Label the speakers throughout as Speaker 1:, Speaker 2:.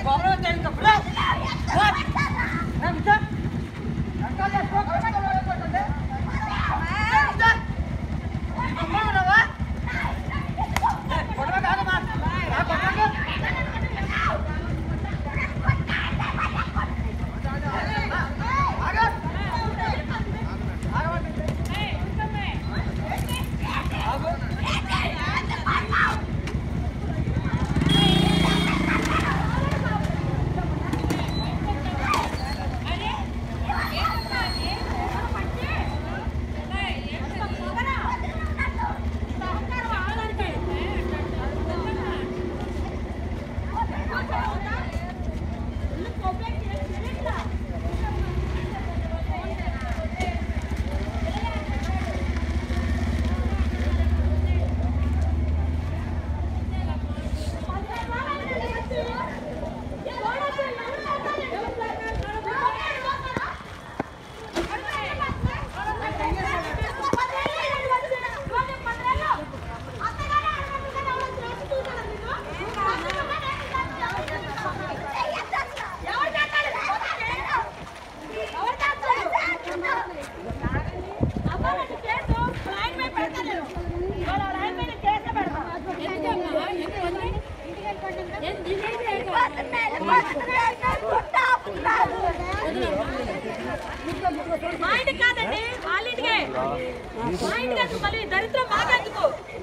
Speaker 1: మా ఇంటికి కాదండి వాళ్ళ ఇంటికే మా ఇంటికి ఎందుకు మళ్ళీ దరిద్రం మాకెందుకు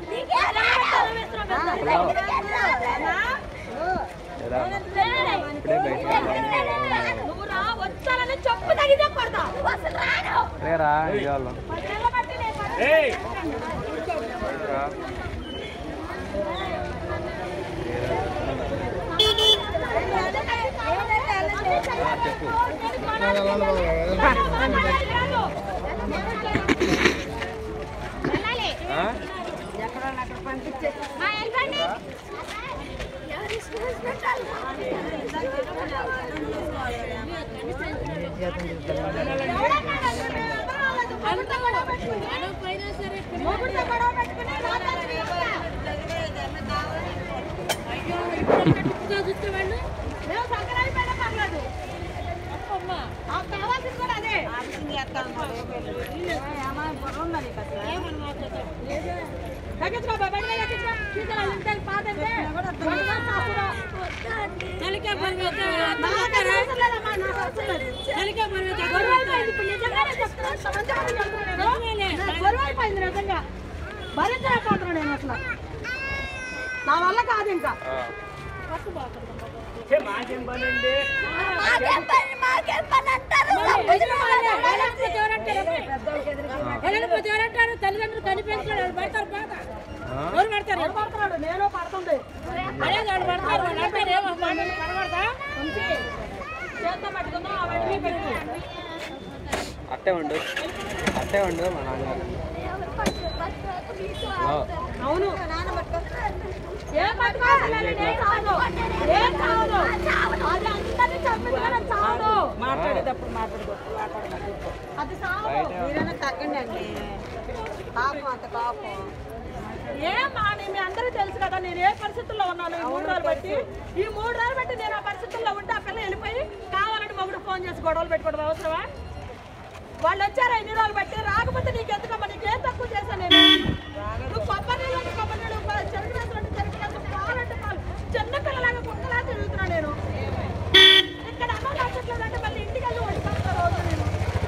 Speaker 1: నువ్వు రా వచ్చానని చెప్పు తగిదే పడతా అసలు రాను
Speaker 2: రేరా ఇవాళ
Speaker 1: పదేళ్ళ బట్టి నేను పడతా. మేము సంక్రాంతి పైన పర్లేదు ఆ కావాల్సింది కూడా అదే తగ్గించుకో బాబా బండి తగ్గించుకో తీసుకురా ఇంటికి పాత అంటే బండిగా సాపురా. గొడవైపోయింది ఇప్పుడు నిజంగానే చెప్తున్నాను సమాచారం చెప్తున్నాను నేను. నాకు గొడవైపోయింది నిజంగా భరించలేకపోతున్నాను నేను అసలు నా వల్ల కాదు ఇంకా
Speaker 3: తల్లిదండ్రులు కనిపించాడు వాళ్ళు పడతారు బాధ ఎవరు పడతారు
Speaker 1: ఎవరు పడుతున్నాడు నేను పడుతుంది
Speaker 3: అదే వాళ్ళు పడతారు వాళ్ళు అంటారు ఏమో మమ్మల్ని పడబడతా
Speaker 1: అంతే చేత్తో పట్టుకుందాం ఆ వెంటనే పెట్టు
Speaker 2: అట్టే ఉండు అట్టే ఉండు మా నాన్నగారు
Speaker 1: అవును ఏం పట్టుకోవాలి ఏం కాదు ఏం కాదు అది అందరినీ చంపింది కదా చావదు
Speaker 3: మాట్లాడేటప్పుడు మాట్లాడుకోవచ్చు
Speaker 1: అది చావదు
Speaker 3: మీరైనా తగ్గండి అండి పాపం అంత పాపం
Speaker 1: ఏం మాని మీ అందరూ తెలుసు కదా నేను ఏ పరిస్థితుల్లో ఉన్నాను ఈ మూడు రోజులు బట్టి ఈ మూడు రోజులు బట్టి నేను ఆ పరిస్థితుల్లో ఉంటే ఆ పిల్ల వెళ్ళిపోయి కావాలని మొగుడు ఫోన్ చేసి గొడవలు పెట్టుకోవడం అవసరమా వాళ్ళు వచ్చారా ఎన్ని రోజులు బట్టి రాకపోతే నీకు ఎందుకమ్మా నీకేం తక్కువ చేశాను నేను నువ్వు కొబ్బరి నీళ్ళు అంటే కొబ్బరి నీళ్ళు ప- చెరుకు రసం అంటే చెరుకు రసం పాలు అంటే పాలు చిన్న పిల్లలాగా కుక్కలా తిరుగుతున్నా నేను ఇక్కడ అమ్మ నచ్చట్లేదు అంటే మళ్ళీ ఇంటికి వెళ్ళి వండుకుంటా రోజు నేను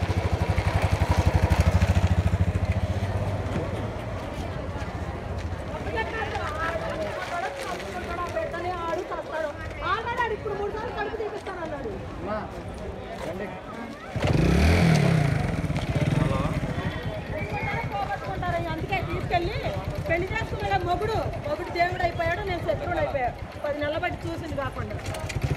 Speaker 1: ఆల్రెడీ ఇప్పుడు మూడు సార్లు కడుపు తీపిస్తాను అన్నాడు పోగొట్టుకుంటారు అందుకే తీసుకెళ్ళి పెళ్లి చేసుకున్నాడు మొగుడు మొగుడు దేవుడు అయిపోయాడు నేను శత్రువుడు అయిపోయాడు పది నెలల బట్టి చూసింది కాకుండా